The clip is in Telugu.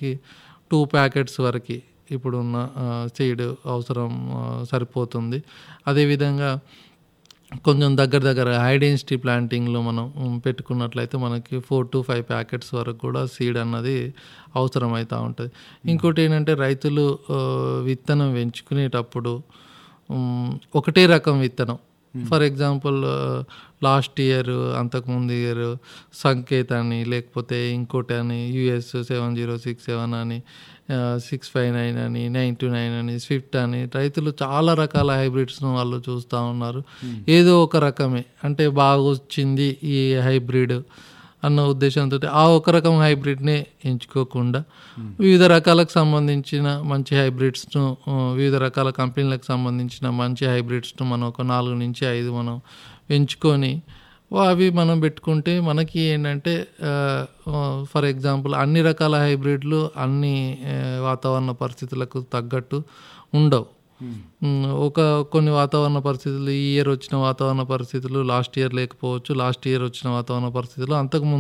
మనకి టూ ప్యాకెట్స్ వరకు ఇప్పుడున్న సీడ్ అవసరం ఆ, సరిపోతుంది అదేవిధంగా కొంచెం దగ్గర దగ్గర హై డెన్సిటీ ప్లాంటింగ్లో మనం ఉమ్, పెట్టుకున్నట్లయితే మనకి ఫోర్ టు ఫైవ్ ప్యాకెట్స్ వరకు కూడా సీడ్ అన్నది అవసరం అవుతూ ఉంటుంది ఇంకోటి ఏంటంటే రైతులు ఆ, విత్తనం పెంచుకునేటప్పుడు ఉమ్, ఒకటే రకం విత్తనం ఫర్ ఎగ్జాంపుల్ లాస్ట్ ఇయర్ అంతకుముందు ఇయర్ సంకేత్ అని లేకపోతే ఇంకోటి అని U S seven zero six seven అని సిక్స్ ఫైవ్ నైన్ అని నైన్ టూ నైన్ అని స్విఫ్ట్ అని రైతులు చాలా రకాల హైబ్రిడ్స్ను వాళ్ళు చూస్తూ ఉన్నారు ఏదో ఒక రకమే అంటే బాగా వచ్చింది ఈ హైబ్రిడ్ అన్న ఉద్దేశంతో ఆ ఒక రకం హైబ్రిడ్నే ఎంచుకోకుండా వివిధ రకాలకు సంబంధించిన మంచి హైబ్రిడ్స్ను ఆ, వివిధ రకాల కంపెనీలకు సంబంధించిన మంచి హైబ్రిడ్స్ను మనం ఒక నాలుగు నుంచి ఐదు మనం ఎంచుకొని వా- అవి మనం పెట్టుకుంటే మనకి ఏంటంటే ఫర్ ఎగ్జాంపుల్ అన్ని రకాల హైబ్రిడ్లు అన్ని ఆ, వాతావరణ పరిస్థితులకు తగ్గట్టు ఉండవు మ్, ఒక కొన్ని వాతావరణ పరిస్థితులు ఈ ఇయర్ వచ్చిన వాతావరణ పరిస్థితులు లాస్ట్ ఇయర్ లేకపోవచ్చు లాస్ట్ ఇయర్ వచ్చిన వాతావరణ పరిస్థితులు అంతకు ముందు